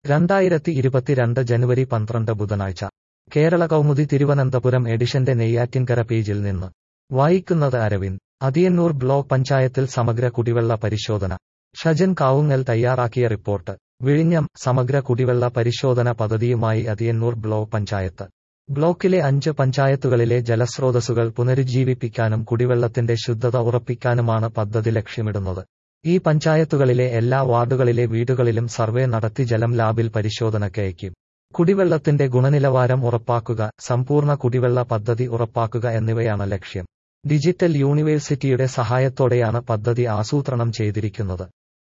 രണ്ടായിരത്തി ഇരുപത്തിരണ്ട് ജനുവരി പന്ത്രണ്ട് ബുധനാഴ്ച കേരള കൗമുദി തിരുവനന്തപുരം എഡിഷന്റെ നെയ്യാറ്റിൻകര പേജിൽ നിന്ന് വായിക്കുന്നത് അരവിന്ദ് അതിയന്നൂർ ബ്ലോക്ക് പഞ്ചായത്തിൽ സമഗ്ര കുടിവെള്ള പരിശോധന ഷജൻ കാവുങ്ങൽ തയ്യാറാക്കിയ റിപ്പോർട്ട് വിഴിഞ്ഞം സമഗ്ര കുടിവെള്ള പരിശോധന പദ്ധതിയുമായി അതിയന്നൂർ ബ്ലോക്ക് പഞ്ചായത്ത് ബ്ലോക്കിലെ അഞ്ച് പഞ്ചായത്തുകളിലെ ജലസ്രോതസ്സുകൾ പുനരുജ്ജീവിപ്പിക്കാനും കുടിവെള്ളത്തിന്റെ ശുദ്ധത ഉറപ്പിക്കാനുമാണ് പദ്ധതി ലക്ഷ്യമിടുന്നത് ഈ പഞ്ചായത്തുകളിലെ എല്ലാ വാർഡുകളിലെ വീടുകളിലും സർവേ നടത്തി ജലം ലാബിൽ പരിശോധനയ്ക്ക് അയക്കും കുടിവെള്ളത്തിന്റെ ഗുണനിലവാരം ഉറപ്പാക്കുക സമ്പൂർണ്ണ കുടിവെള്ള പദ്ധതി ഉറപ്പാക്കുക എന്നിവയാണ് ലക്ഷ്യം ഡിജിറ്റൽ യൂണിവേഴ്സിറ്റിയുടെ സഹായത്തോടെയാണ് പദ്ധതി ആസൂത്രണം ചെയ്തിരിക്കുന്നത്